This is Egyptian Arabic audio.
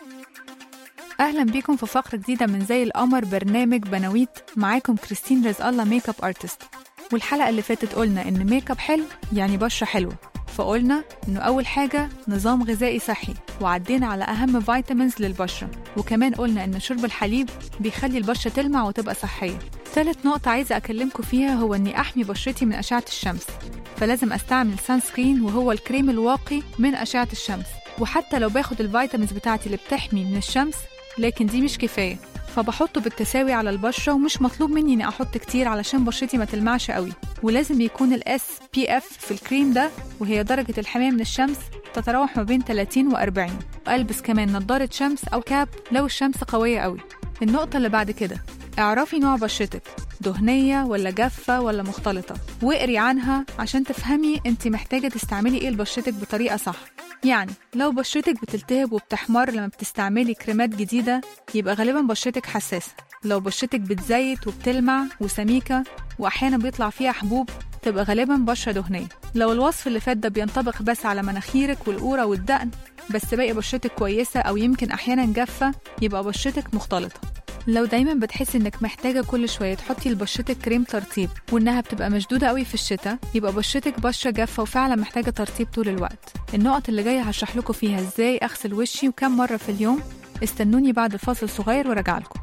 اهلا بيكم في فقره جديده من زي القمر برنامج بناويت معاكم كريستين رزق الله ميك اب ارتست والحلقه اللي فاتت قلنا ان ميك اب حلو يعني بشره حلوه فقلنا انه اول حاجه نظام غذائي صحي وعدينا على اهم فيتامينز للبشره وكمان قلنا ان شرب الحليب بيخلي البشره تلمع وتبقى صحيه ثالث نقطه عايزه اكلمكم فيها هو اني احمي بشرتي من اشعه الشمس فلازم استعمل سان سكرين وهو الكريم الواقي من اشعه الشمس وحتى لو باخد الفيتامينز بتاعتي اللي بتحمي من الشمس لكن دي مش كفايه فبحطه بالتساوي على البشرة ومش مطلوب مني إني أحط كتير علشان بشرتي ما تلمعش قوي ولازم يكون ال SPF في الكريم ده وهي درجة الحماية من الشمس تتراوح ما بين 30 و 40 وألبس كمان نضارة شمس أو كاب لو الشمس قوية قوي النقطة اللي بعد كده اعرفي نوع بشرتك دهنية ولا جافة ولا مختلطة واقري عنها عشان تفهمي انت محتاجة تستعملي ايه لبشرتك بطريقة صح يعني لو بشرتك بتلتهب وبتحمر لما بتستعملي كريمات جديدة يبقى غالبا بشرتك حساسة لو بشرتك بتزيت وبتلمع وسميكة وأحيانا بيطلع فيها حبوب تبقى غالبا بشرة دهنية لو الوصف اللي فات ده بينطبق بس على مناخيرك والقورة والدقن بس باقي بشرتك كويسة أو يمكن أحيانا جافة يبقى بشرتك مختلطة لو دايما بتحسي انك محتاجة كل شوية تحطي لبشرتك كريم ترطيب وانها بتبقى مشدودة قوي في الشتاء يبقى بشرتك بشرة جافة وفعلا محتاجة ترطيب طول الوقت النقط اللي جاية هشرح لكم فيها ازاي اغسل وشي وكم مرة في اليوم استنوني بعد فاصل صغير وراجع لكم